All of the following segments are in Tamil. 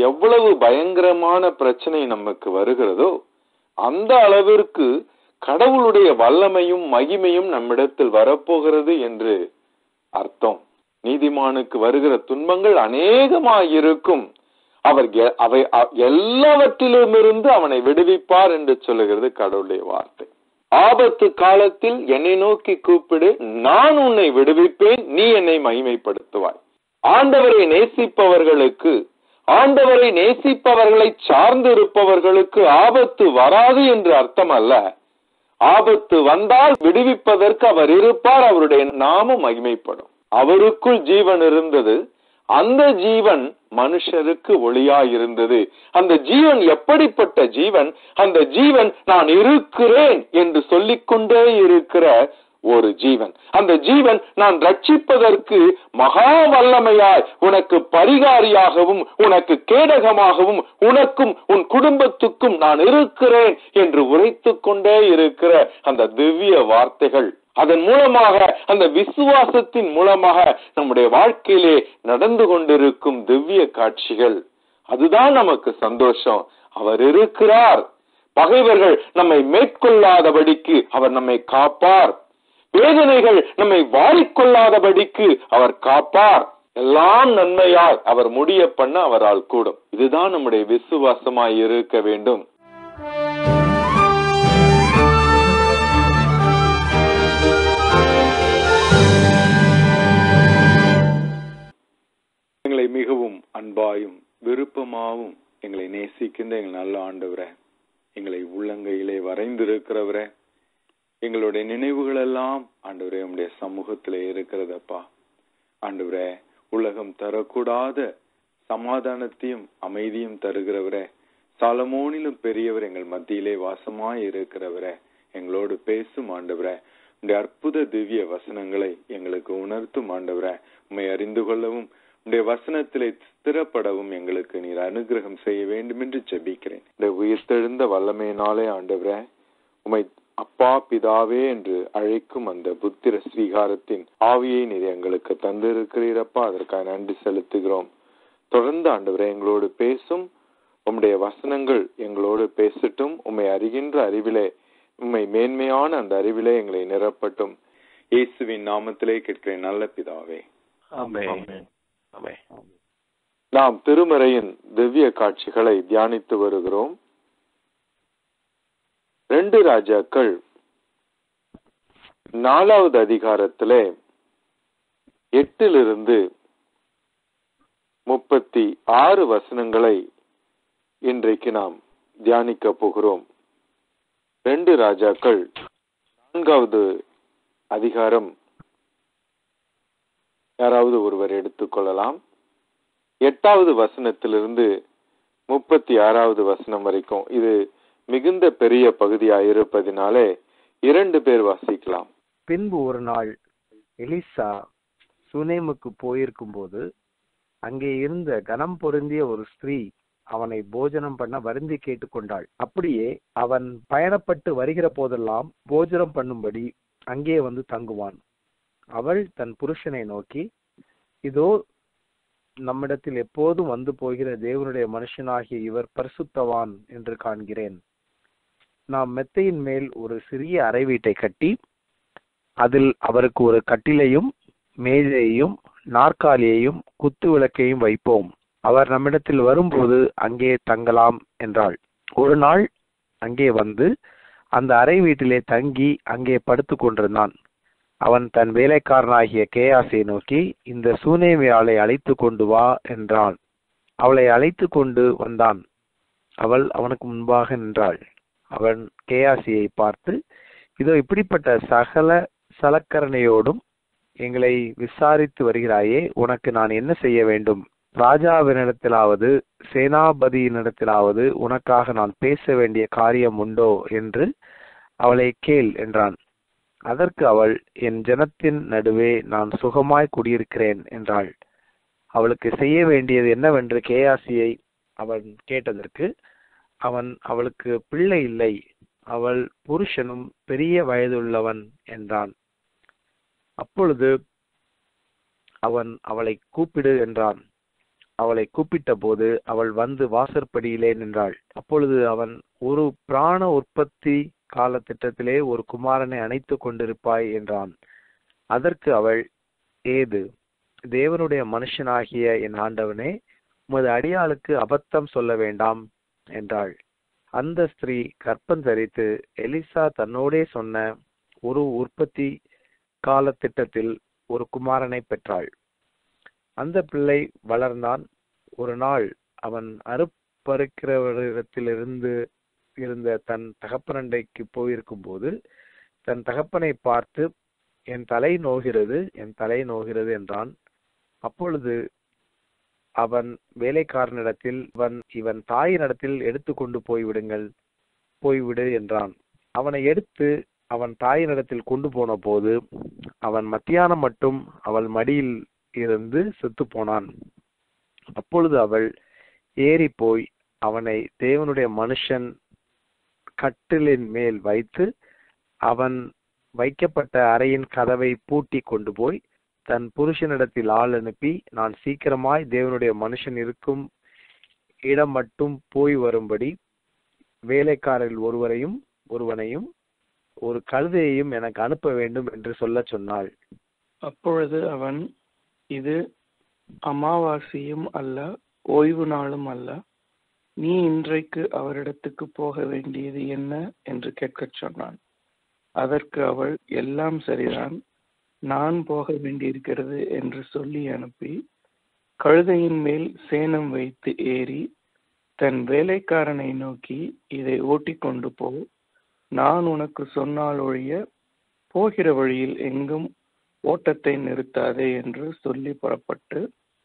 எவ்வளவு பயங்கரமான பிரச்சனை நமக்கு வருகிறதோ அந்த அளவிற்கு கடவுளுடைய வல்லமையும் மகிமையும் நம்மிடத்தில் வரப்போகிறது என்று அர்த்தம் நீதிமானுக்கு வருகிற துன்பங்கள் அநேகமாயிருக்கும் அவர் எ- அவை அ- எல்லாவற்றிலுமிருந்து அவனை விடுவிப்பார் என்று சொல்லுகிறது கடவுளுடைய வார்த்தை ஆபத்து காலத்தில் என்னை நோக்கி கூப்பிடு நான் உன்னை விடுவிப்பேன் நீ என்னை மகிமைப்படுத்துவாய் ஆண்டவரை நேசிப்பவர்களுக்கு ஆண்டவரை நேசிப்பவர்களை சார்ந்து இருப்பவர்களுக்கு ஆபத்து வராது என்று அர்த்தம் அல்ல ஆபத்து வந்தால் விடுவிப்பதற்கு அவர் இருப்பார் அவருடைய நாமம் மகிமைப்படும் அவருக்குள் ஜீவன் இருந்தது அந்த ஜீவன் மனுஷருக்கு ஒளியாயிருந்தது அந்த ஜீவன் எப்படிப்பட்ட ஜீவன் அந்த ஜீவன் நான் இருக்கிறேன் என்று சொல்லிக்கொண்டே இருக்கிற ஒரு ஜீவன் அந்த ஜீவன் நான் ரட்சிப்பதற்கு மகா வல்லமையாய் உனக்கு பரிகாரியாகவும் உனக்கு கேடகமாகவும் உனக்கும் உன் குடும்பத்துக்கும் நான் இருக்கிறேன் என்று உரைத்துக் கொண்டே இருக்கிற அந்த திவ்ய வார்த்தைகள் அதன் மூலமாக அந்த விசுவாசத்தின் மூலமாக நம்முடைய வாழ்க்கையிலே நடந்து கொண்டிருக்கும் திவ்ய காட்சிகள் அதுதான் நமக்கு சந்தோஷம் அவர் இருக்கிறார் பகைவர்கள் நம்மை மேற்கொள்ளாதபடிக்கு அவர் நம்மை காப்பார் வேதனைகள் நம்மை வாரிக்கொள்ளாதபடிக்கு அவர் காப்பார் எல்லாம் நன்மையாய் அவர் முடிய பண்ண அவரால் கூடும் இதுதான் நம்முடைய விசுவாசமாய் இருக்க வேண்டும் எங்களை மிகவும் அன்பாயும் விருப்பமாவும் எங்களை நேசிக்கின்ற எங்கள் நல்ல ஆண்டவரே எங்களை உள்ளங்கையிலே வரைந்திருக்கிறவரே எங்களுடைய நினைவுகள் எல்லாம் ஆண்டவரே உம்முடைய சமூகத்திலே இருக்கிறதப்பா ஆண்டவரே உலகம் தரக்கூடாத சமாதானத்தையும் அமைதியும் தருகிறவரே சாலமோனிலும் பெரியவர் எங்கள் மத்தியிலே வாசமாய் இருக்கிறவரே எங்களோடு பேசும் ஆண்டவரே உடைய அற்புத திவ்ய வசனங்களை எங்களுக்கு உணர்த்தும் ஆண்டவரே உம்மை அறிந்து கொள்ளவும் உடைய வசனத்திலே ஸ்திரப்படவும் எங்களுக்கு நீர் அனுகிரகம் செய்ய வேண்டும் என்று ஜெபிக்கிறேன் இந்த உயிர்த்தெழுந்த வல்லமையினாலே ஆண்டவரே உமை அப்பா பிதாவே என்று அழைக்கும் அந்த புத்திர ஸ்வீகாரத்தின் ஆவியை நீர் எங்களுக்கு தந்திருக்கிறீரப்பா அதற்காக நன்றி செலுத்துகிறோம் தொடர்ந்து ஆண்டவரே எங்களோடு பேசும் உம்முடைய வசனங்கள் எங்களோடு பேசட்டும் உம்மை அறிகின்ற அறிவிலே உம்மை மேன்மையான அந்த அறிவிலே எங்களை நிரப்பட்டும் இயேசுவின் நாமத்திலே கேட்கிறேன் நல்ல பிதாவே ஆமென் ஆமென் நாம் திருமறையின் திவ்ய காட்சிகளை தியானித்து வருகிறோம் ரெண்டு ராஜாக்கள் நாலாவது அதிகாரத்திலே எட்டிலிருந்து முப்பத்தி ஆறு வசனங்களை இன்றைக்கு நாம் தியானிக்க போகிறோம் ரெண்டு ராஜாக்கள் நான்காவது அதிகாரம் யாராவது ஒருவர் எடுத்துக்கொள்ளலாம் எட்டாவது வசனத்திலிருந்து முப்பத்தி ஆறாவது வசனம் வரைக்கும் இது மிகுந்த பெரிய பகுதியாக இருப்பதினாலே இரண்டு பேர் வாசிக்கலாம் பின்பு ஒரு நாள் எலிசா சுனேமுக்கு போயிருக்கும்போது அங்கே இருந்த கனம் பொருந்திய ஒரு ஸ்திரீ அவனை போஜனம் பண்ண வருந்தி கேட்டுக்கொண்டாள் அப்படியே அவன் பயணப்பட்டு வருகிற போதெல்லாம் போஜனம் பண்ணும்படி அங்கே வந்து தங்குவான் அவள் தன் புருஷனை நோக்கி இதோ நம்மிடத்தில் எப்போதும் வந்து போகிற தேவனுடைய மனுஷனாகிய இவர் பரிசுத்தவான் என்று காண்கிறேன் நாம் மெத்தையின் மேல் ஒரு சிறிய அறை வீட்டை கட்டி அதில் அவருக்கு ஒரு கட்டிலையும் மேஜையையும் நாற்காலியையும் குத்து விளக்கையும் வைப்போம் அவர் நம்மிடத்தில் வரும்போது அங்கே தங்கலாம் என்றாள் ஒரு நாள் அங்கே வந்து அந்த அறை வீட்டிலே தங்கி அங்கே படுத்துக் கொண்டிருந்தான் அவன் தன் வேலைக்காரனாகிய கேயாசை நோக்கி இந்த சூனேமியாளை அழைத்து கொண்டு வா என்றான் அவளை அழைத்து கொண்டு வந்தான் அவள் அவனுக்கு முன்பாக நின்றாள் அவன் கேயாசியை பார்த்து இதோ இப்படிப்பட்ட சகல சலக்கரணையோடும் எங்களை விசாரித்து வருகிறாயே உனக்கு நான் என்ன செய்ய வேண்டும் ராஜாவினிடத்திலாவது சேனாபதியினிடத்திலாவது உனக்காக நான் பேச வேண்டிய காரியம் உண்டோ என்று அவளை கேள் என்றான் அதற்கு அவள் என் ஜனத்தின் நடுவே நான் சுகமாய் குடியிருக்கிறேன் என்றாள் அவளுக்கு செய்ய வேண்டியது என்னவென்று கேயாசியை அவன் கேட்டதற்கு அவன் அவளுக்கு பிள்ளை இல்லை அவள் புருஷனும் பெரிய வயதுள்ளவன் என்றான் அப்பொழுது அவன் அவளை கூப்பிடு என்றான் அவளை கூப்பிட்ட போது அவள் வந்து வாசற்படியிலே நின்றாள் அப்பொழுது அவன் ஒரு பிராண உற்பத்தி கால திட்டத்திலே ஒரு குமாரனை அணைத்து கொண்டிருப்பாய் என்றான் அதற்கு அவள் ஏது தேவனுடைய மனுஷனாகிய என் ஆண்டவனே உமது அடியாளுக்கு அபத்தம் சொல்ல வேண்டாம் என்றாள் அந்த ஸ்திரீ கற்பம் தரித்து எலிசா தன்னோடே சொன்ன ஒரு உற்பத்தி கால திட்டத்தில் ஒரு குமாரனை பெற்றாள் அந்த பிள்ளை வளர்ந்தான் ஒரு நாள் அவன் அறுப்பறுக்கிறவரிடத்திலிருந்து இருந்த தன் தகப்பனண்டைக்கு போயிருக்கும் போது தன் தகப்பனை பார்த்து என் தலை நோகிறது என் தலை நோகிறது என்றான் அப்பொழுது அவன் வேலைக்காரனிடத்தில் இவன் இவன் தாயினிடத்தில் எடுத்து கொண்டு போய்விடுங்கள் போய்விடு என்றான் அவனை எடுத்து அவன் தாயினிடத்தில் கொண்டு போன போது அவன் மத்தியானம் மட்டும் அவள் மடியில் இருந்து செத்து போனான் அப்பொழுது அவள் ஏறி போய் அவனை தேவனுடைய மனுஷன் கட்டிலின் மேல் வைத்து அவன் வைக்கப்பட்ட அறையின் கதவை பூட்டி கொண்டு போய் தன் புருஷனிடத்தில் ஆள் அனுப்பி நான் சீக்கிரமாய் தேவனுடைய மனுஷன் இருக்கும் இடம் மட்டும் போய் வரும்படி வேலைக்காரரில் ஒருவரையும் ஒருவனையும் ஒரு கழுதையையும் எனக்கு அனுப்ப வேண்டும் என்று சொல்லச் சொன்னாள் அப்பொழுது அவன் இது அமாவாசையும் அல்ல ஓய்வு நாளும் அல்ல நீ இன்றைக்கு அவரிடத்துக்கு போக வேண்டியது என்ன என்று கேட்கச் சொன்னான் அதற்கு அவள் எல்லாம் சரிதான் நான் போக வேண்டியிருக்கிறது என்று சொல்லி அனுப்பி கழுதையின் மேல் சேணம் வைத்து ஏறி தன் வேலைக்காரனை நோக்கி இதை ஓட்டிக்கொண்டு போ நான் உனக்கு சொன்னால் ஒழிய போகிற வழியில் எங்கும் ஓட்டத்தை நிறுத்தாதே என்று சொல்லி புறப்பட்டு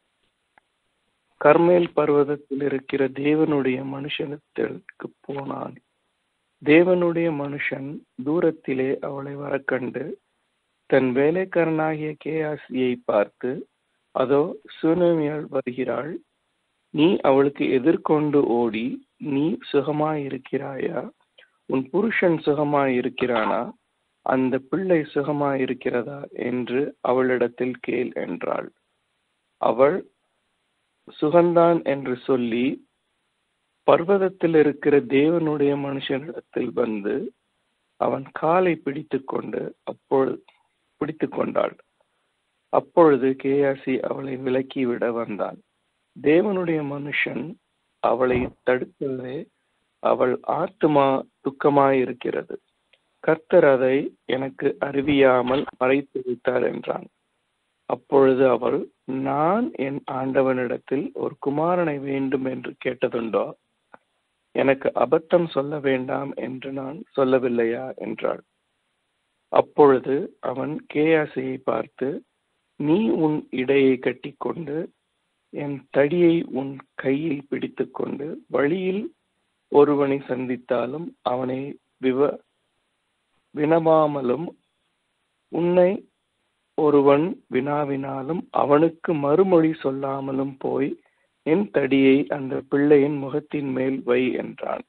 கர்மேல் பர்வதத்தில் இருக்கிற தேவனுடைய மனுஷனத்திற்கு போனான் தேவனுடைய மனுஷன் தூரத்திலே அவளை வரக்கண்டு தன் வேலைக்காரனாகிய கேயாசியை பார்த்து அதோ சுனமியால் வருகிறாள் நீ அவளுக்கு எதிர்கொண்டு ஓடி நீ சுகமாயிருக்கிறாயா உன் புருஷன் சுகமாயிருக்கிறானா அந்த பிள்ளை சுகமாயிருக்கிறதா என்று அவளிடத்தில் கேள் என்றாள் அவள் சுகந்தான் என்று சொல்லி பர்வதத்தில் இருக்கிற தேவனுடைய மனுஷனிடத்தில் வந்து அவன் காலை பிடித்து கொண்டு அப்பொழுது பிடித்து கொண்டாள் அப்பொழுது கேயாசி அவளை விலக்கிவிட வந்தான் தேவனுடைய மனுஷன் அவளை தடுக்கவே அவள் ஆத்துமா துக்கமாயிருக்கிறது கர்த்தர் அதை எனக்கு அறிவியாமல் மறைத்து வைத்தார் என்றான் அப்பொழுது அவள் நான் என் ஆண்டவனிடத்தில் ஒரு குமாரனை வேண்டும் என்று கேட்டதுண்டோ எனக்கு அபத்தம் சொல்ல வேண்டாம் என்று நான் சொல்லவில்லையா என்றாள் அப்பொழுது அவன் கேயாசையை பார்த்து நீ உன் இடையை கட்டிக்கொண்டு என் தடியை உன் கையில் பிடித்துக்கொண்டு வழியில் ஒருவனை சந்தித்தாலும் அவனை விவ வினவாமலும் உன்னை ஒருவன் வினாவினாலும் அவனுக்கு மறுமொழி சொல்லாமலும் போய் என் தடியை அந்த பிள்ளையின் முகத்தின் மேல் வை என்றான்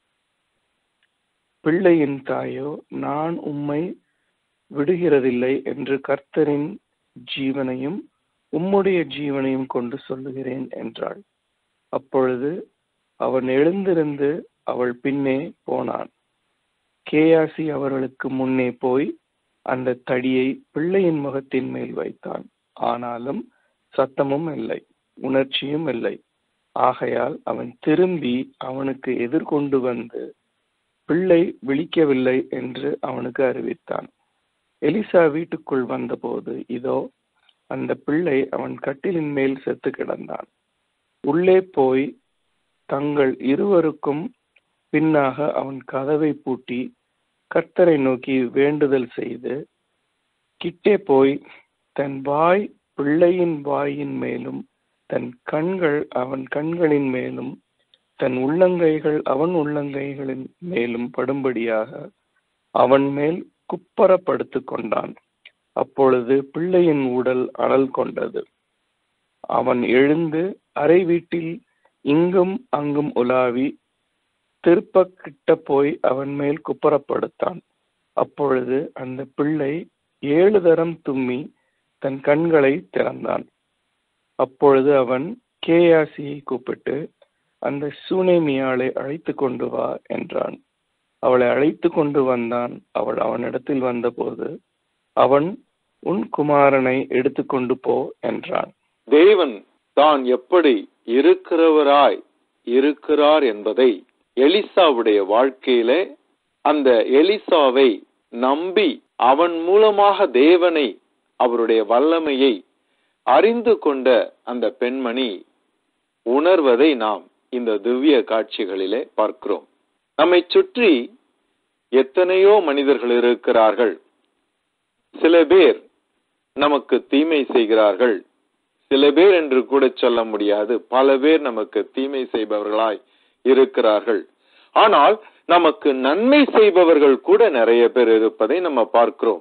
பிள்ளையின் தாயோ நான் உம்மை விடுகிறதில்லை என்று கர்த்தரின் ஜீவனையும் உம்முடைய ஜீவனையும் கொண்டு சொல்லுகிறேன் என்றாள் அப்பொழுது அவன் எழுந்திருந்து அவள் பின்னே போனான் கேயாசி அவர்களுக்கு முன்னே போய் அந்த தடியை பிள்ளையின் முகத்தின் மேல் வைத்தான் ஆனாலும் சத்தமும் இல்லை உணர்ச்சியும் இல்லை ஆகையால் அவன் திரும்பி அவனுக்கு எதிர்கொண்டு வந்து பிள்ளை விழிக்கவில்லை என்று அவனுக்கு அறிவித்தான் எலிசா வீட்டுக்குள் வந்தபோது இதோ அந்த பிள்ளை அவன் கட்டிலின் மேல் செத்து கிடந்தான் உள்ளே போய் தங்கள் இருவருக்கும் பின்னாக அவன் கதவை பூட்டி கர்த்தரை நோக்கி வேண்டுதல் செய்து கிட்டே போய் தன் வாய் பிள்ளையின் வாயின் மேலும் தன் கண்கள் அவன் கண்களின் மேலும் தன் உள்ளங்கைகள் அவன் உள்ளங்கைகளின் மேலும் படும்படியாக அவன் மேல் குப்பரப்படுத்து கொண்டான் அப்பொழுது பிள்ளையின் உடல் அனல் கொண்டது அவன் எழுந்து அறை வீட்டில் இங்கும் அங்கும் உலாவி திருப்ப கிட்ட போய் அவன் மேல் குப்பரப்படுத்தான் அப்பொழுது அந்த பிள்ளை ஏழு தரம் தும்மி தன் கண்களை திறந்தான் அப்பொழுது அவன் கேயாசியை கூப்பிட்டு அந்த சூனேமியாளை அழைத்து கொண்டு வா என்றான் அவளை அழைத்து கொண்டு வந்தான் அவள் அவனிடத்தில் வந்தபோது அவன் உன் குமாரனை எடுத்துக்கொண்டு போ என்றான் தேவன் தான் எப்படி இருக்கிறவராய் இருக்கிறார் என்பதை எலிசாவுடைய வாழ்க்கையிலே அந்த எலிசாவை நம்பி அவன் மூலமாக தேவனை அவருடைய வல்லமையை அறிந்து கொண்ட அந்த பெண்மணி உணர்வதை நாம் இந்த திவ்ய காட்சிகளிலே பார்க்கிறோம் நம்மை சுற்றி எத்தனையோ மனிதர்கள் இருக்கிறார்கள் சில பேர் நமக்கு தீமை செய்கிறார்கள் சில பேர் என்று கூட சொல்ல முடியாது பல பேர் நமக்கு தீமை செய்பவர்களாய் இருக்கிறார்கள் ஆனால் நமக்கு நன்மை செய்பவர்கள் கூட நிறைய பேர் இருப்பதை நம்ம பார்க்கிறோம்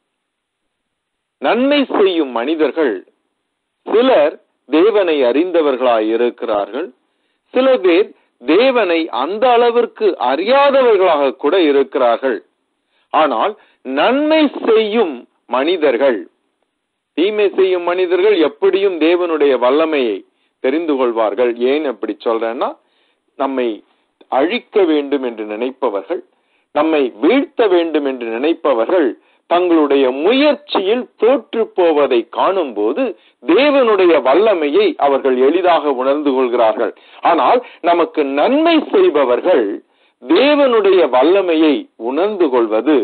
நன்மை செய்யும் மனிதர்கள் சிலர் தேவனை அறிந்தவர்களாய் இருக்கிறார்கள் சில பேர் தேவனை அந்த அளவிற்கு அறியாதவர்களாக கூட இருக்கிறார்கள் ஆனால் நன்மை செய்யும் மனிதர்கள் தீமை செய்யும் மனிதர்கள் எப்படியும் தேவனுடைய வல்லமையை தெரிந்து கொள்வார்கள் ஏன் அப்படி சொல்றேன்னா நம்மை அழிக்க வேண்டும் என்று நினைப்பவர்கள் நம்மை வீழ்த்த வேண்டும் என்று நினைப்பவர்கள் தங்களுடைய முயற்சியில் தோற்று போவதை காணும் போது தேவனுடைய வல்லமையை அவர்கள் எளிதாக உணர்ந்து கொள்கிறார்கள் ஆனால் நமக்கு நன்மை செய்பவர்கள் தேவனுடைய வல்லமையை உணர்ந்து கொள்வது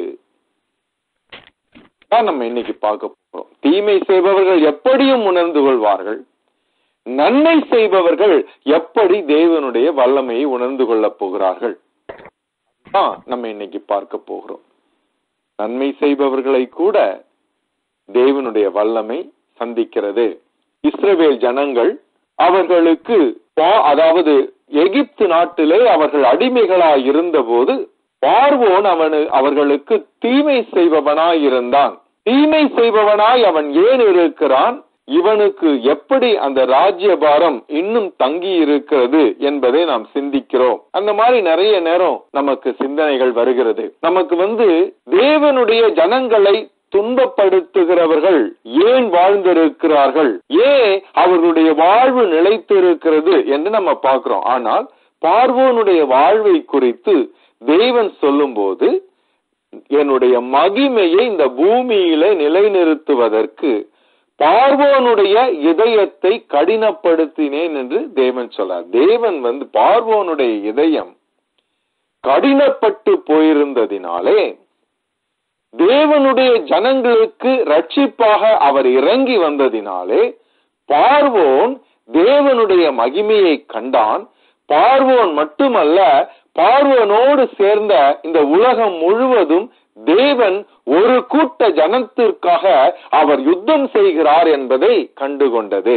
தான் நம்ம இன்னைக்கு பார்க்க போறோம் தீமை செய்பவர்கள் எப்படியும் உணர்ந்து கொள்வார்கள் நன்மை செய்பவர்கள் எப்படி தேவனுடைய வல்லமையை உணர்ந்து கொள்ளப் போகிறார்கள் தான் நம்ம இன்னைக்கு பார்க்க போகிறோம் நன்மை செய்பவர்களை கூட தேவனுடைய வல்லமை சந்திக்கிறது இஸ்ரவேல் ஜனங்கள் அவர்களுக்கு பா- அதாவது எகிப்து நாட்டிலே அவர்கள் அடிமைகளாய் இருந்தபோது பார்வோன் அவனு அவர்களுக்கு தீமை செய்பவனாய் இருந்தான் தீமை செய்பவனாய் அவன் ஏன் இருக்கிறான் இவனுக்கு எப்படி அந்த ராஜ்யபாரம் இன்னும் தங்கி இருக்கிறது என்பதை நாம் சிந்திக்கிறோம் அந்த மாதிரி நிறைய நேரம் நமக்கு சிந்தனைகள் வருகிறது நமக்கு வந்து தேவனுடைய ஜனங்களை துன்பப்படுத்துகிறவர்கள் ஏன் வாழ்ந்திருக்கிறார்கள் ஏன் அவர்களுடைய வாழ்வு நிலைத்திருக்கிறது என்று நம்ம பார்க்கிறோம் ஆனால் பார்வோனுடைய வாழ்வை குறித்து தேவன் சொல்லும்போது என்னுடைய மகிமையை இந்த பூமியில நிலைநிறுத்துவதற்கு பார்வோனுடைய இதயத்தை கடினப்படுத்தினேன் என்று தேவன் சொல்லார் தேவன் வந்து பார்வோனுடைய இதயம் கடினப்பட்டு போயிருந்ததினாலே தேவனுடைய ஜனங்களுக்கு ரட்சிப்பாக அவர் இறங்கி வந்ததினாலே பார்வோன் தேவனுடைய மகிமையை கண்டான் பார்வோன் மட்டுமல்ல பார்வோனோடு சேர்ந்த இந்த உலகம் முழுவதும் தேவன் ஒரு கூட்ட ஜனத்திற்காக அவர் யுத்தம் செய்கிறார் என்பதை கண்டுகொண்டது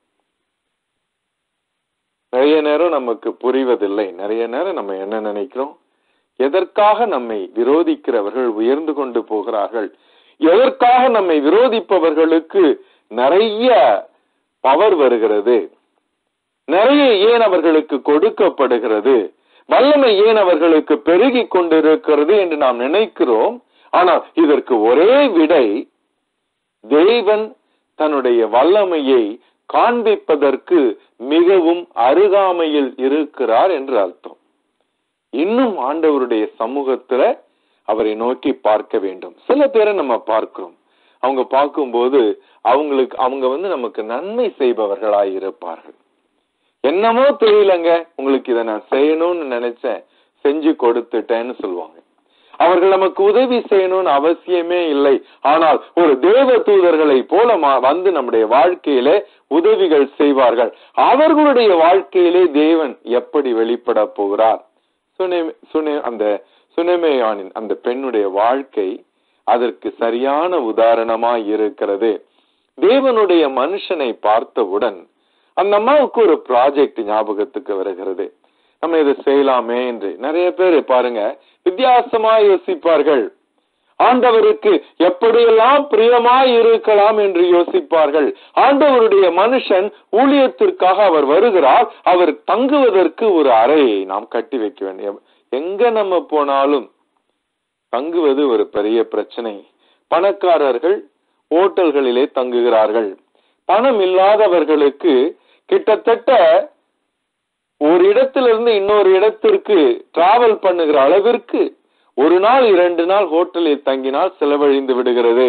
நிறைய நேரம் நமக்கு புரிவதில்லை நிறைய நேரம் நம்ம என்ன நினைக்கிறோம் எதற்காக நம்மை விரோதிக்கிறவர்கள் உயர்ந்து கொண்டு போகிறார்கள் எதற்காக நம்மை விரோதிப்பவர்களுக்கு நிறைய பவர் வருகிறது நிறைய ஏன் அவர்களுக்கு கொடுக்கப்படுகிறது வல்லமை ஏன் அவர்களுக்கு பெருகி கொண்டிருக்கிறது என்று நாம் நினைக்கிறோம் ஆனால் இதற்கு ஒரே விடை தேவன் தன்னுடைய வல்லமையை காண்பிப்பதற்கு மிகவும் அருகாமையில் இருக்கிறார் என்று அர்த்தம் இன்னும் ஆண்டவருடைய சமூகத்துல அவரை நோக்கி பார்க்க வேண்டும் சில பேரை நம்ம பார்க்கிறோம் அவங்க பார்க்கும்போது அவங்களுக்கு அவங்க வந்து நமக்கு நன்மை செய்பவர்களாய் இருப்பார்கள் என்னமோ தெரியலங்க உங்களுக்கு இதை நான் செய்யணும்னு நினைச்சேன் செஞ்சு கொடுத்துட்டேன்னு சொல்லுவாங்க அவர்கள் நமக்கு உதவி செய்யணும்னு அவசியமே இல்லை ஆனால் ஒரு தேவ தூதர்களை போல மா- வந்து நம்முடைய வாழ்க்கையிலே உதவிகள் செய்வார்கள் அவர்களுடைய வாழ்க்கையிலே தேவன் எப்படி வெளிப்பட போகிறார் சுனே சுனே அந்த சுனேமேயானின் அந்த பெண்ணுடைய வாழ்க்கை அதற்கு சரியான உதாரணமாய் இருக்கிறது தேவனுடைய மனுஷனை பார்த்தவுடன் அந்த அம்மாவுக்கு ஒரு ப்ராஜெக்ட் ஞாபகத்துக்கு வருகிறது நம்ம இதை செய்யலாமே என்று நிறைய பேர் பாருங்க வித்தியாசமா யோசிப்பார்கள் ஆண்டவருக்கு எப்படியெல்லாம் பிரியமாய் இருக்கலாம் என்று யோசிப்பார்கள் ஆண்டவருடைய மனுஷன் ஊழியத்திற்காக அவர் வருகிறார் அவர் தங்குவதற்கு ஒரு அறையை நாம் கட்டி வைக்க வேண்டிய எங்க நம்ம போனாலும் தங்குவது ஒரு பெரிய பிரச்சனை பணக்காரர்கள் ஓட்டல்களிலே தங்குகிறார்கள் பணம் இல்லாதவர்களுக்கு கிட்டத்தட்ட ஒரு இடத்திலிருந்து இன்னொரு இடத்திற்கு டிராவல் பண்ணுகிற அளவிற்கு ஒரு நாள் இரண்டு நாள் ஹோட்டலில் தங்கினால் செலவழிந்து விடுகிறது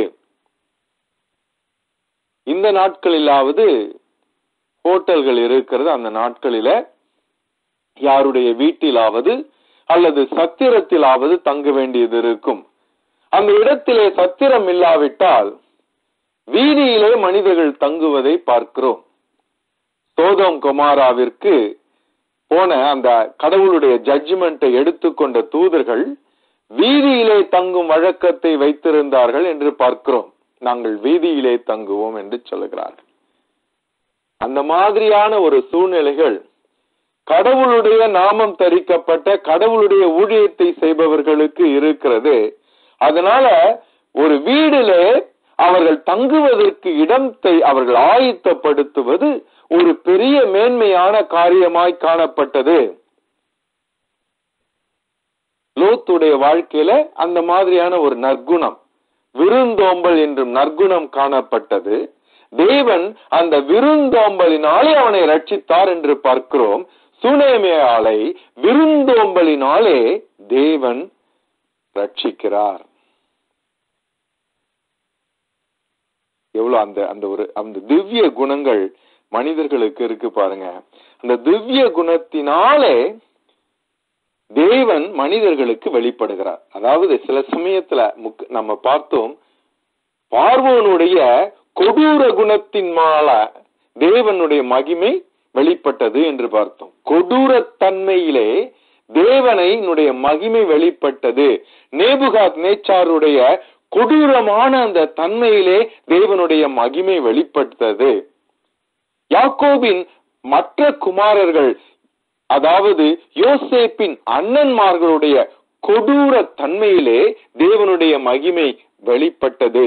இந்த நாட்களிலாவது ஹோட்டல்கள் இருக்கிறது அந்த நாட்களில யாருடைய வீட்டிலாவது அல்லது சத்திரத்திலாவது தங்க வேண்டியது இருக்கும் அந்த இடத்திலே சத்திரம் இல்லாவிட்டால் வீதியிலே மனிதர்கள் தங்குவதை பார்க்கிறோம் சோதோம் குமாராவிற்கு போன அந்த கடவுளுடைய ஜட்ஜ்மெண்ட்டை எடுத்துக்கொண்ட தூதர்கள் வீதியிலே தங்கும் வழக்கத்தை வைத்திருந்தார்கள் என்று பார்க்கிறோம் நாங்கள் வீதியிலே தங்குவோம் என்று சொல்லுகிறார்கள் அந்த மாதிரியான ஒரு சூழ்நிலைகள் கடவுளுடைய நாமம் தரிக்கப்பட்ட கடவுளுடைய ஊழியத்தை செய்பவர்களுக்கு இருக்கிறது அதனால ஒரு வீடிலே அவர்கள் தங்குவதற்கு இடத்தை அவர்கள் ஆயத்தப்படுத்துவது ஒரு பெரிய மேன்மையான காரியமாய் காணப்பட்டது லோத்துடைய வாழ்க்கையில அந்த மாதிரியான ஒரு நற்குணம் விருந்தோம்பல் என்றும் நற்குணம் காணப்பட்டது தேவன் அந்த விருந்தோம்பலினாலே அவனை ரட்சித்தார் என்று பார்க்கிறோம் சுனேமியாலை விருந்தோம்பலினாலே தேவன் ரட்சிக்கிறார் எவ்வளவு அந்த அந்த ஒரு அந்த திவ்ய குணங்கள் மனிதர்களுக்கு இருக்கு பாருங்க அந்த திவ்ய குணத்தினாலே தேவன் மனிதர்களுக்கு வெளிப்படுகிறார் அதாவது சில சமயத்துல முக் நம்ம பார்த்தோம் பார்வோனுடைய கொடூர குணத்தின் மால தேவனுடைய மகிமை வெளிப்பட்டது என்று பார்த்தோம் கொடூர தன்மையிலே தேவனைனுடைய மகிமை வெளிப்பட்டது நேபுகாத் நேச்சாருடைய கொடூரமான அந்த தன்மையிலே தேவனுடைய மகிமை வெளிப்பட்டது யாக்கோபின் மற்ற குமாரர்கள் அதாவது யோசேப்பின் அண்ணன்மார்களுடைய கொடூர தன்மையிலே தேவனுடைய மகிமை வெளிப்பட்டது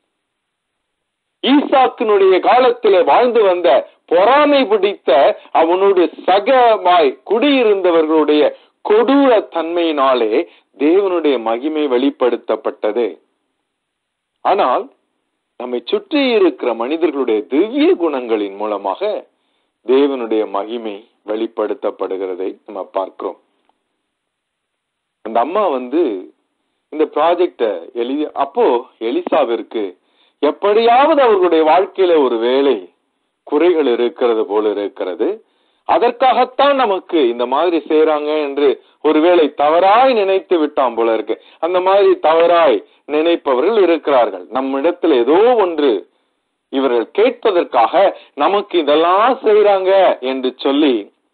ஈசாக்கினுடைய காலத்திலே வாழ்ந்து வந்த பொறாமை பிடித்த அவனுடைய சகமாய் குடியிருந்தவர்களுடைய கொடூர தன்மையினாலே தேவனுடைய மகிமை வெளிப்படுத்தப்பட்டது ஆனால் நம்மை சுற்றி இருக்கிற மனிதர்களுடைய திவ்ய குணங்களின் மூலமாக தேவனுடைய மகிமை வெளிப்படுத்தப்படுகிறதை நம்ம பார்க்கிறோம் அந்த அம்மா வந்து இந்த ப்ராஜெக்ட எலி அப்போ எலிசாவிற்கு எப்படியாவது அவர்களுடைய வாழ்க்கையில ஒரு வேலை குறைகள் இருக்கிறது போல இருக்கிறது அதற்காகத்தான் நமக்கு இந்த மாதிரி செய்யறாங்க என்று ஒருவேளை தவறாய் நினைத்து விட்டான் போல இருக்கு அந்த மாதிரி தவறாய் நினைப்பவர்கள் இருக்கிறார்கள் நம்மிடத்தில் ஏதோ ஒன்று இவர்கள் கேட்பதற்காக நமக்கு இதெல்லாம் செய்யறாங்க என்று சொல்லி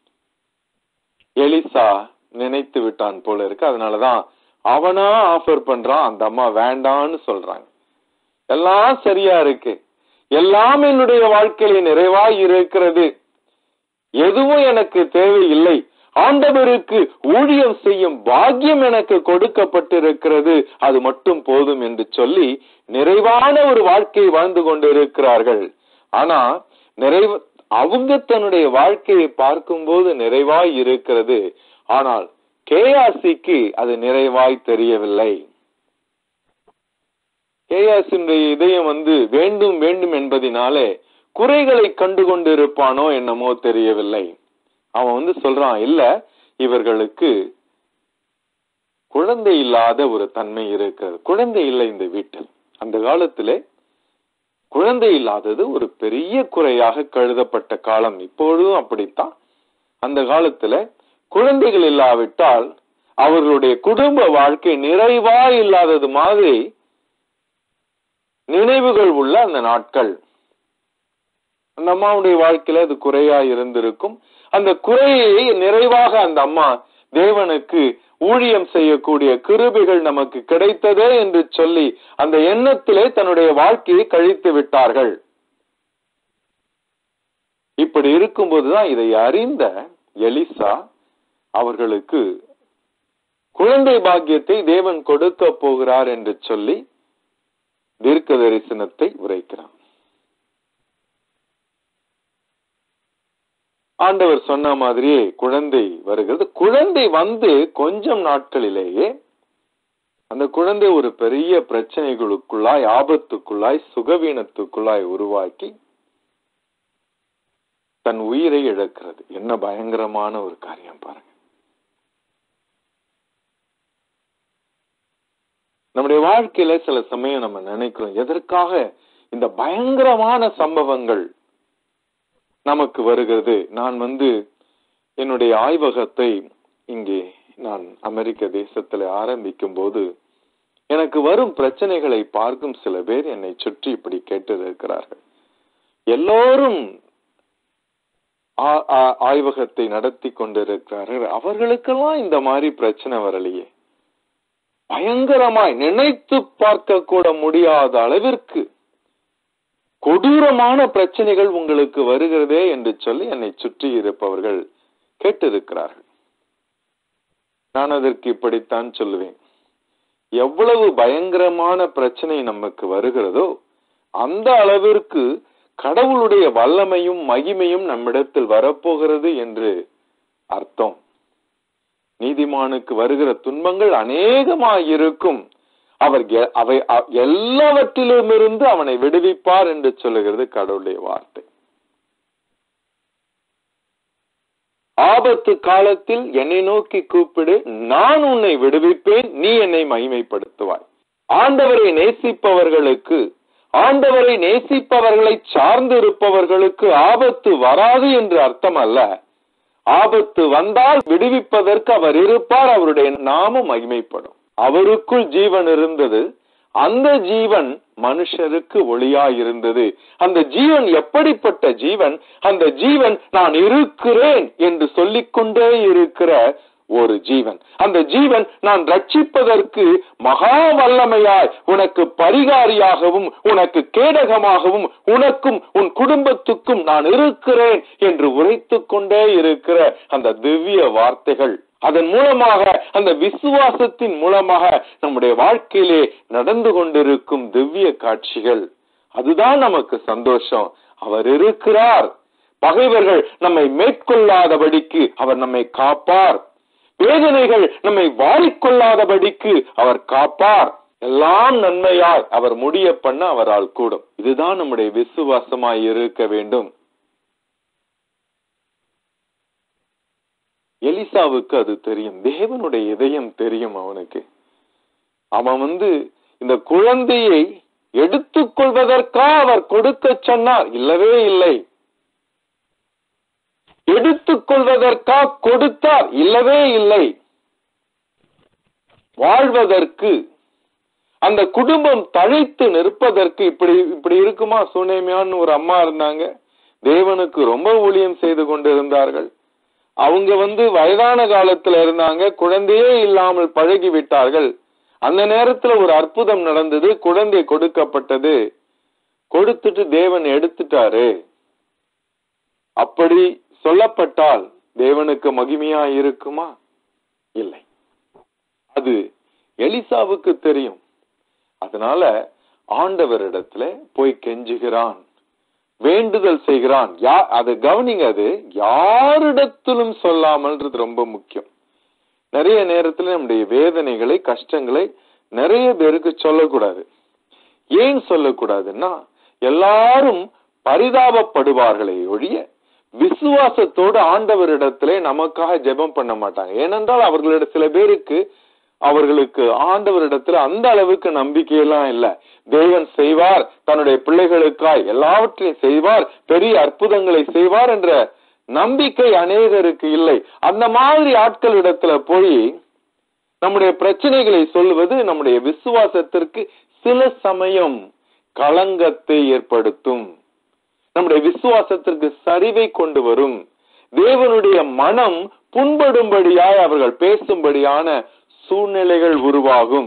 எலிசா நினைத்து விட்டான் போல இருக்கு அதனாலதான் அவனா ஆஃபர் பண்றான் அந்த அம்மா வேண்டான்னு சொல்றாங்க எல்லாம் சரியா இருக்கு எல்லாம் என்னுடைய வாழ்க்கையில நிறைவாய் இருக்கிறது எதுவும் எனக்கு தேவையில்லை ஆண்டவருக்கு ஊழியம் செய்யும் பாக்கியம் எனக்கு கொடுக்கப்பட்டிருக்கிறது அது மட்டும் போதும் என்று சொல்லி நிறைவான ஒரு வாழ்க்கையை வாழ்ந்து கொண்டு இருக்கிறார்கள் ஆனா நிறைவு அவங்க தன்னுடைய வாழ்க்கையை பார்க்கும்போது நிறைவாய் இருக்கிறது ஆனால் கேஆர்சிக்கு அது நிறைவாய் தெரியவில்லை கேஆர்சினுடைய இதயம் வந்து வேண்டும் வேண்டும் என்பதினாலே குறைகளை கண்டு கொண்டு இருப்பானோ என்னமோ தெரியவில்லை அவன் வந்து சொல்றான் இல்ல இவர்களுக்கு குழந்தை இல்லாத ஒரு தன்மை இருக்கிறது குழந்தை இல்லை இந்த வீட்டில் அந்த காலத்திலே குழந்தை இல்லாதது ஒரு பெரிய குறையாக கருதப்பட்ட காலம் இப்பொழுதும் அப்படித்தான் அந்த காலத்துல குழந்தைகள் இல்லாவிட்டால் அவர்களுடைய குடும்ப வாழ்க்கை நிறைவா இல்லாதது மாதிரி நினைவுகள் உள்ள அந்த நாட்கள் அந்த அம்மாவுடைய வாழ்க்கையில அது குறையா இருந்திருக்கும் அந்த குறையை நிறைவாக அந்த அம்மா தேவனுக்கு ஊழியம் செய்யக்கூடிய கிருபிகள் நமக்கு கிடைத்ததே என்று சொல்லி அந்த எண்ணத்திலே தன்னுடைய வாழ்க்கையை கழித்து விட்டார்கள் இப்படி இருக்கும்போதுதான் இதை அறிந்த எலிசா அவர்களுக்கு குழந்தை பாக்கியத்தை தேவன் கொடுக்க போகிறார் என்று சொல்லி தீர்க்க தரிசனத்தை உரைக்கிறான் ஆண்டவர் சொன்ன மாதிரியே குழந்தை வருகிறது குழந்தை வந்து கொஞ்சம் நாட்களிலேயே அந்த குழந்தை ஒரு பெரிய பிரச்சனைகளுக்குள்ளாய் ஆபத்துக்குள்ளாய் சுகவீனத்துக்குள்ளாய் உருவாக்கி தன் உயிரை இழக்கிறது என்ன பயங்கரமான ஒரு காரியம் பாருங்க நம்முடைய வாழ்க்கையில சில சமயம் நம்ம நினைக்கிறோம் எதற்காக இந்த பயங்கரமான சம்பவங்கள் நமக்கு வருகிறது நான் வந்து என்னுடைய ஆய்வகத்தை இங்கே நான் அமெரிக்க தேசத்துல ஆரம்பிக்கும் போது எனக்கு வரும் பிரச்சனைகளை பார்க்கும் சில பேர் என்னை சுற்றி இப்படி கேட்டிருக்கிறார்கள் எல்லோரும் ஆ- ஆ- ஆய்வகத்தை நடத்தி கொண்டிருக்கிறார்கள் அவர்களுக்கெல்லாம் இந்த மாதிரி பிரச்சனை வரலையே பயங்கரமாய் நினைத்து பார்க்க கூட முடியாத அளவிற்கு கொடூரமான பிரச்சனைகள் உங்களுக்கு வருகிறதே என்று சொல்லி என்னை சுற்றி இருப்பவர்கள் கேட்டிருக்கிறார்கள் நான் அதற்கு இப்படித்தான் சொல்லுவேன் எவ்வளவு பயங்கரமான பிரச்சனை நமக்கு வருகிறதோ அந்த அளவிற்கு கடவுளுடைய வல்லமையும் மகிமையும் நம்மிடத்தில் வரப்போகிறது என்று அர்த்தம் நீதிமானுக்கு வருகிற துன்பங்கள் அநேகமாயிருக்கும் அவர் எ- அவை அ- எல்லாவற்றிலுமிருந்து அவனை விடுவிப்பார் என்று சொல்லுகிறது கடவுளுடைய வார்த்தை ஆபத்து காலத்தில் என்னை நோக்கி கூப்பிடு நான் உன்னை விடுவிப்பேன் நீ என்னை மகிமைப்படுத்துவாய் ஆண்டவரை நேசிப்பவர்களுக்கு ஆண்டவரை நேசிப்பவர்களை சார்ந்து இருப்பவர்களுக்கு ஆபத்து வராது என்று அர்த்தம் அல்ல ஆபத்து வந்தால் விடுவிப்பதற்கு அவர் இருப்பார் அவருடைய நாமம் மகிமைப்படும் அவருக்குள் ஜீவன் இருந்தது அந்த ஜீவன் மனுஷருக்கு ஒளியாயிருந்தது அந்த ஜீவன் எப்படிப்பட்ட ஜீவன் அந்த ஜீவன் நான் இருக்கிறேன் என்று சொல்லிக்கொண்டே இருக்கிற ஒரு ஜீவன் அந்த ஜீவன் நான் ரட்சிப்பதற்கு மகா வல்லமையாய் உனக்கு பரிகாரியாகவும் உனக்கு கேடகமாகவும் உனக்கும் உன் குடும்பத்துக்கும் நான் இருக்கிறேன் என்று உரைத்துக் கொண்டே இருக்கிற அந்த திவ்ய வார்த்தைகள் அதன் மூலமாக அந்த விசுவாசத்தின் மூலமாக நம்முடைய வாழ்க்கையிலே நடந்து கொண்டிருக்கும் திவ்ய காட்சிகள் அதுதான் நமக்கு சந்தோஷம் அவர் இருக்கிறார் பகைவர்கள் நம்மை மேற்கொள்ளாதபடிக்கு அவர் நம்மை காப்பார் வேதனைகள் நம்மை வாரிக்கொள்ளாதபடிக்கு அவர் காப்பார் எல்லாம் நன்மையாய் அவர் முடிய பண்ண அவரால் கூடும் இதுதான் நம்முடைய விசுவாசமாய் இருக்க வேண்டும் எலிசாவுக்கு அது தெரியும் தேவனுடைய இதயம் தெரியும் அவனுக்கு அவன் வந்து இந்த குழந்தையை எடுத்துக்கொள்வதற்கா அவர் கொடுக்க சொன்னார் இல்லவே இல்லை எடுத்துக்கொள்வதற்கா கொடுத்தார் இல்லவே இல்லை வாழ்வதற்கு அந்த குடும்பம் தழைத்து நிற்பதற்கு இப்படி இப்படி இருக்குமா சுனேமியான்னு ஒரு அம்மா இருந்தாங்க தேவனுக்கு ரொம்ப ஊழியம் செய்து கொண்டிருந்தார்கள் அவங்க வந்து வயதான காலத்துல இருந்தாங்க குழந்தையே இல்லாமல் பழகி விட்டார்கள் அந்த நேரத்துல ஒரு அற்புதம் நடந்தது குழந்தை கொடுக்கப்பட்டது கொடுத்துட்டு தேவன் எடுத்துட்டாரு அப்படி சொல்லப்பட்டால் தேவனுக்கு மகிமையா இருக்குமா இல்லை அது எலிசாவுக்கு தெரியும் அதனால ஆண்டவரிடத்துல போய் கெஞ்சுகிறான் வேண்டுதல் செய்கிறான் யா அது கவனிங்க அது யாரிடத்திலும் சொல்லாமல்ன்றது ரொம்ப முக்கியம் நிறைய நேரத்துல நம்முடைய வேதனைகளை கஷ்டங்களை நிறைய பேருக்கு சொல்லக்கூடாது ஏன் சொல்லக்கூடாதுன்னா எல்லாரும் பரிதாபப்படுவார்களே ஒழிய விசுவாசத்தோடு ஆண்டவரிடத்திலே நமக்காக ஜெபம் பண்ண மாட்டாங்க ஏனென்றால் அவர்களிட சில பேருக்கு அவர்களுக்கு ஆண்டவரிடத்துல அந்த அளவுக்கு நம்பிக்கையெல்லாம் இல்ல தேவன் செய்வார் தன்னுடைய பிள்ளைகளுக்காய் எல்லாவற்றையும் செய்வார் பெரிய அற்புதங்களை செய்வார் என்ற நம்பிக்கை அநேகருக்கு இல்லை அந்த மாதிரி ஆட்கள் இடத்துல போய் நம்முடைய பிரச்சனைகளை சொல்லுவது நம்முடைய விசுவாசத்திற்கு சில சமயம் களங்கத்தை ஏற்படுத்தும் நம்முடைய விசுவாசத்திற்கு சரிவை கொண்டு வரும் தேவனுடைய மனம் புண்படும்படியாய் அவர்கள் பேசும்படியான சூழ்நிலைகள் உருவாகும்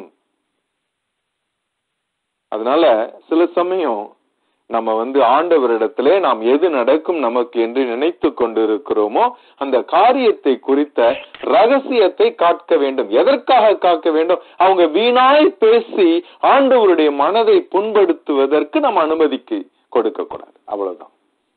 அதனால சில சமயம் நம்ம வந்து ஆண்டவரிடத்திலே நாம் எது நடக்கும் நமக்கு என்று நினைத்து கொண்டிருக்கிறோமோ அந்த காரியத்தை குறித்த ரகசியத்தை காக்க வேண்டும் எதற்காக காக்க வேண்டும் அவங்க வீணாய் பேசி ஆண்டவருடைய மனதை புண்படுத்துவதற்கு நம்ம அனுமதிக்கு கொடுக்க கூடாது அவ்வளவுதான்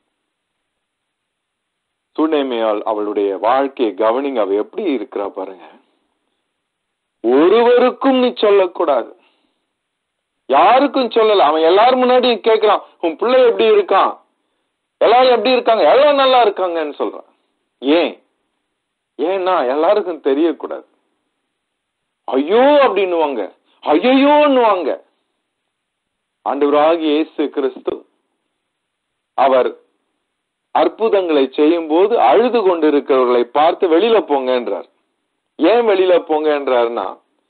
சுனேமியால் அவளுடைய வாழ்க்கையை கவனிங்க அவ எப்படி இருக்கிறா பாருங்க ஒருவருக்கும் நீ சொல்லக்கூடாது யாருக்கும் சொல்லல அவன் எல்லாரும் முன்னாடி கேட்கிறான் உன் பிள்ளை எப்படி இருக்கான் எல்லாரும் எப்படி இருக்காங்க எல்லாம் நல்லா இருக்காங்கன்னு சொல்றான் ஏன் ஏன்னா எல்லாருக்கும் தெரியக்கூடாது ஐயோ அப்படின்னுவாங்க ஐயோன்னுவாங்க ஆண்டவராகிய இயேசு கிறிஸ்து அவர் அற்புதங்களை செய்யும் போது அழுது கொண்டிருக்கிறவர்களை பார்த்து வெளியில போங்க என்றார் ஏன் வெளியில போங்க என்றார்னா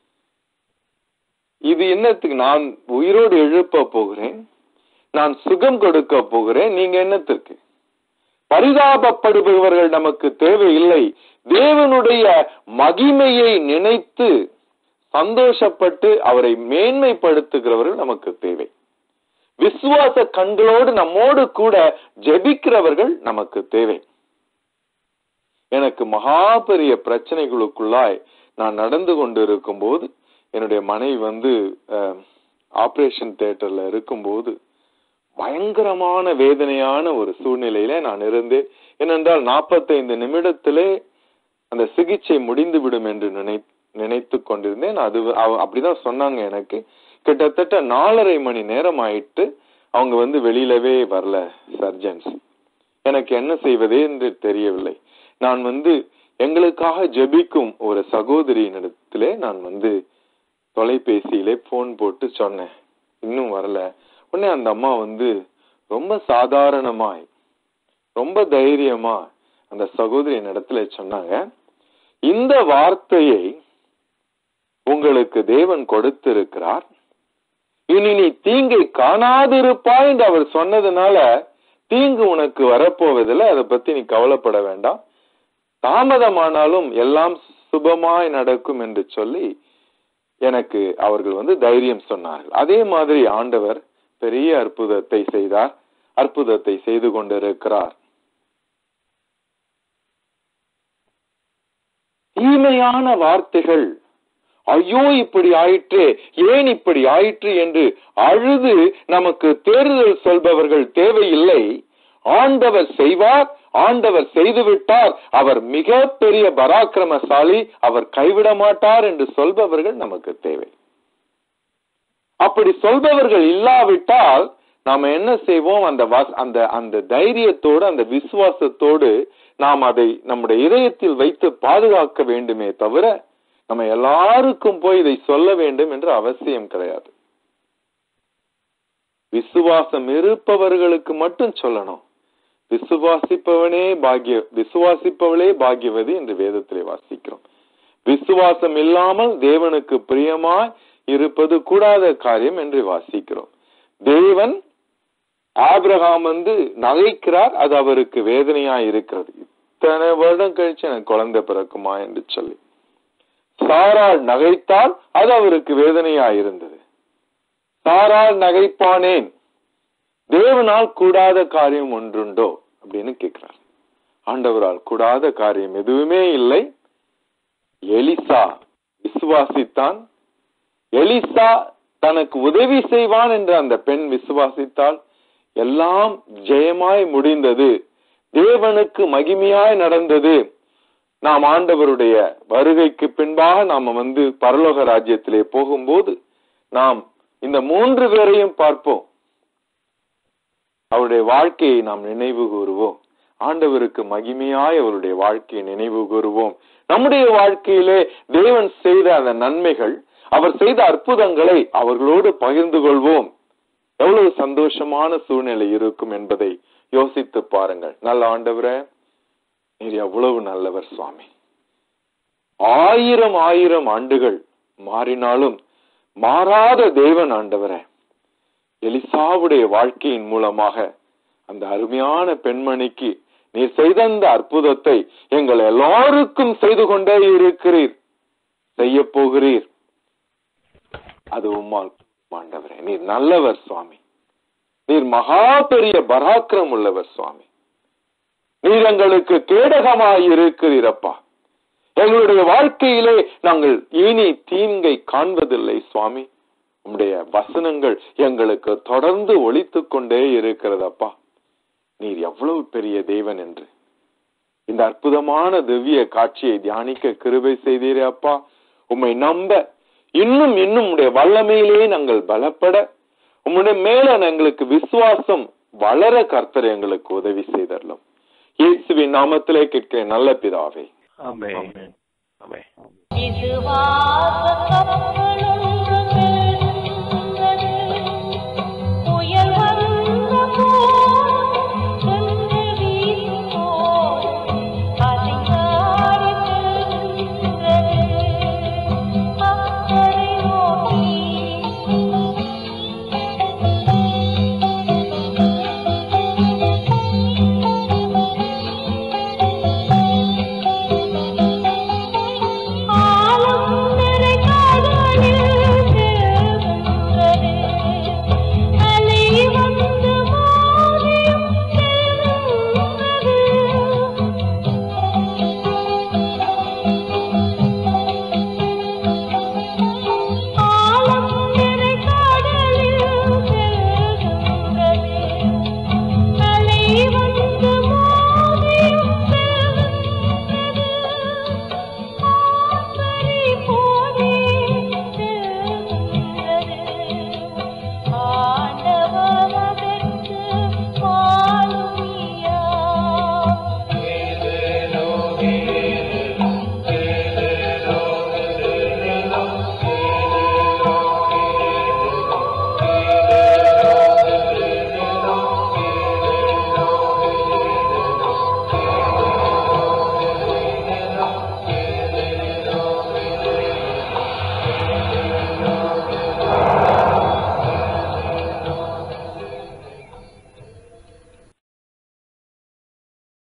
இது என்னத்துக்கு நான் உயிரோடு எழுப்ப போகிறேன் நான் சுகம் கொடுக்க போகிறேன் நீங்க என்னத்திற்கு பரிதாபப்படுபவர்கள் நமக்கு தேவையில்லை தேவனுடைய மகிமையை நினைத்து சந்தோஷப்பட்டு அவரை மேன்மைப்படுத்துகிறவர்கள் நமக்கு தேவை விசுவாச கண்களோடு நம்மோடு கூட ஜெபிக்கிறவர்கள் நமக்கு தேவை எனக்கு மகா பெரிய பிரச்சனைகளுக்குள்ளாய் நான் நடந்து கொண்டு இருக்கும் போது என்னுடைய மனைவி வந்து ஆபரேஷன் தியேட்டர்ல இருக்கும்போது பயங்கரமான வேதனையான ஒரு சூழ்நிலையில நான் இருந்தேன் ஏனென்றால் நாற்பத்தைந்து நிமிடத்திலே அந்த சிகிச்சை முடிந்து விடும் என்று நினை நினைத்து கொண்டிருந்தேன் அது அவ- அப்படிதான் சொன்னாங்க எனக்கு கிட்டத்தட்ட நாலரை மணி நேரம் ஆயிட்டு அவங்க வந்து வெளியிலவே வரல சர்ஜன்ஸ் எனக்கு என்ன செய்வதே என்று தெரியவில்லை நான் வந்து எங்களுக்காக ஜெபிக்கும் ஒரு சகோதரியினிடத்திலே நான் வந்து தொலைபேசியிலே போன் போட்டு சொன்னேன் இன்னும் வரல உடனே அந்த அம்மா வந்து ரொம்ப சாதாரணமாய் ரொம்ப தைரியமா அந்த சகோதரியின் இடத்துல சொன்னாங்க இந்த வார்த்தையை உங்களுக்கு தேவன் கொடுத்திருக்கிறார் இனி நீ தீங்கை காணாதிருப்பாய் என்று அவர் சொன்னதுனால தீங்கு உனக்கு வரப்போவதில்லை அதை பத்தி நீ கவலைப்பட வேண்டாம் தாமதமானாலும் எல்லாம் சுபமாய் நடக்கும் என்று சொல்லி எனக்கு அவர்கள் வந்து தைரியம் சொன்னார்கள் அதே மாதிரி ஆண்டவர் பெரிய அற்புதத்தை செய்தார் அற்புதத்தை செய்து கொண்டிருக்கிறார் தீமையான வார்த்தைகள் ஐயோ இப்படி ஆயிற்றே ஏன் இப்படி ஆயிற்று என்று அழுது நமக்கு தேர்தல் சொல்பவர்கள் தேவையில்லை ஆண்டவர் செய்வார் ஆண்டவர் செய்துவிட்டார் அவர் மிக பெரிய பராக்கிரமசாலி அவர் கைவிட மாட்டார் என்று சொல்பவர்கள் நமக்கு தேவை அப்படி சொல்பவர்கள் இல்லாவிட்டால் நாம என்ன செய்வோம் அந்த வாஸ்- அந்த அந்த தைரியத்தோடு அந்த விசுவாசத்தோடு நாம் அதை நம்முடைய இதயத்தில் வைத்து பாதுகாக்க வேண்டுமே தவிர நம்ம எல்லாருக்கும் போய் இதை சொல்ல வேண்டும் என்ற அவசியம் கிடையாது விசுவாசம் இருப்பவர்களுக்கு மட்டும் சொல்லணும் விசுவாசிப்பவனே பாக்கிய விசுவாசிப்பவளே பாக்கியவதி என்று வேதத்திலே வாசிக்கிறோம் விசுவாசம் இல்லாமல் தேவனுக்கு பிரியமாய் இருப்பது கூடாத காரியம் என்று வாசிக்கிறோம் தேவன் ஆபிரகாம் வந்து நகைக்கிறார் அது அவருக்கு வேதனையாய் இருக்கிறது இத்தனை வருடம் கழிச்சு எனக்கு குழந்தை பிறக்குமா என்று சொல்லி சாராள் நகைத்தால் அது அவருக்கு வேதனையாய் இருந்தது சாராள் நகைப்பானேன் தேவனால் கூடாத காரியம் ஒன்றுண்டோ அப்படின்னு கேட்கிறார் ஆண்டவரால் கூடாத காரியம் எதுவுமே இல்லை எலிசா விசுவாசித்தான் எலிசா தனக்கு உதவி செய்வான் என்று அந்த பெண் விசுவாசித்தால் எல்லாம் ஜெயமாய் முடிந்தது தேவனுக்கு மகிமையாய் நடந்தது நாம் ஆண்டவருடைய வருகைக்கு பின்பாக நாம வந்து பரலோக ராஜ்யத்திலே போகும்போது நாம் இந்த மூன்று பேரையும் பார்ப்போம் அவருடைய வாழ்க்கையை நாம் நினைவு கூறுவோம் ஆண்டவருக்கு மகிமையாய் அவருடைய வாழ்க்கையை நினைவு கூறுவோம் நம்முடைய வாழ்க்கையிலே தேவன் செய்த அந்த நன்மைகள் அவர் செய்த அற்புதங்களை அவர்களோடு பகிர்ந்து கொள்வோம் எவ்வளவு சந்தோஷமான சூழ்நிலை இருக்கும் என்பதை யோசித்து பாருங்கள் நல்ல ஆண்டவரே நீர் எவ்வளவு நல்லவர் சுவாமி ஆயிரம் ஆயிரம் ஆண்டுகள் மாறினாலும் மாறாத தேவன் ஆண்டவரே எலிசாவுடைய வாழ்க்கையின் மூலமாக அந்த அருமையான பெண்மணிக்கு நீர் செய்த அந்த அற்புதத்தை எங்கள் எல்லாருக்கும் செய்து கொண்டே இருக்கிறீர் செய்ய போகிறீர் அது உம்மால் ஆண்டவரே நீர் நல்லவர் சுவாமி நீர் மகா பெரிய பராக்கிரம் உள்ளவர் சுவாமி நீர் எங்களுக்கு கேடகமாய் இருக்கிறீரப்பா எங்களுடைய வாழ்க்கையிலே நாங்கள் இனி தீங்கை காண்பதில்லை சுவாமி உம்முடைய வசனங்கள் எங்களுக்கு தொடர்ந்து ஒலித்துக் கொண்டே இருக்கிறதப்பா நீர் எவ்வளவு பெரிய தேவன் என்று இந்த அற்புதமான திவ்ய காட்சியை தியானிக்க கிருபை செய்தீரே அப்பா உம்மை நம்ப இன்னும் இன்னும் உடைய வல்லமையிலே நாங்கள் பலப்பட உம்முடைய மேல எங்களுக்கு விசுவாசம் வளர கர்த்தர் எங்களுக்கு உதவி செய்தரலாம் இயேசுவின் நாமத்திலே கேட்கிறேன் நல்ல பிதாவே Amen. Amen. விசுவாச கப்பல்